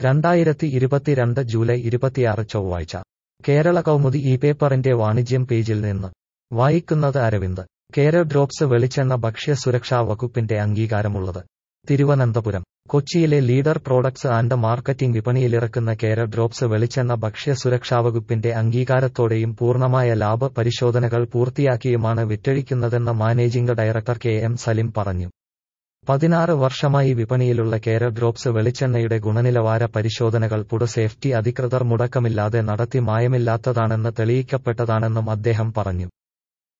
രണ്ടായിരത്തി ഇരുപത്തിരണ്ട് ജൂലൈ ഇരുപത്തിയാറ് ചൊവ്വാഴ്ച കേരള കൗമുദി ഈ പേപ്പറിന്റെ വാണിജ്യം പേജിൽ നിന്ന് വായിക്കുന്നത് അരവിന്ദ് കേര ഡ്രോപ്സ് വെളിച്ചെണ്ണ ഭക്ഷ്യ സുരക്ഷാ വകുപ്പിന്റെ അംഗീകാരമുള്ളത് തിരുവനന്തപുരം കൊച്ചിയിലെ ലീഡർ പ്രോഡക്ട്സ് ആൻഡ് മാർക്കറ്റിംഗ് വിപണിയിലിറക്കുന്ന കേര ഡ്രോപ്സ് വെളിച്ചെണ്ണ ഭക്ഷ്യ സുരക്ഷാ വകുപ്പിന്റെ അംഗീകാരത്തോടെയും പൂർണ്ണമായ ലാഭ പരിശോധനകൾ പൂർത്തിയാക്കിയുമാണ് വിറ്റഴിക്കുന്നതെന്ന് managing director K M Salim പറഞ്ഞു പതിനാറ് വർഷമായി വിപണിയിലുള്ള കേര ഡ്രോപ്സ് വെളിച്ചെണ്ണയുടെ ഗുണനിലവാര പരിശോധനകൾ പുട സേഫ്റ്റി അധികൃതർ മുടക്കമില്ലാതെ നടത്തി മായമില്ലാത്തതാണെന്ന് തെളിയിക്കപ്പെട്ടതാണെന്നും അദ്ദേഹം പറഞ്ഞു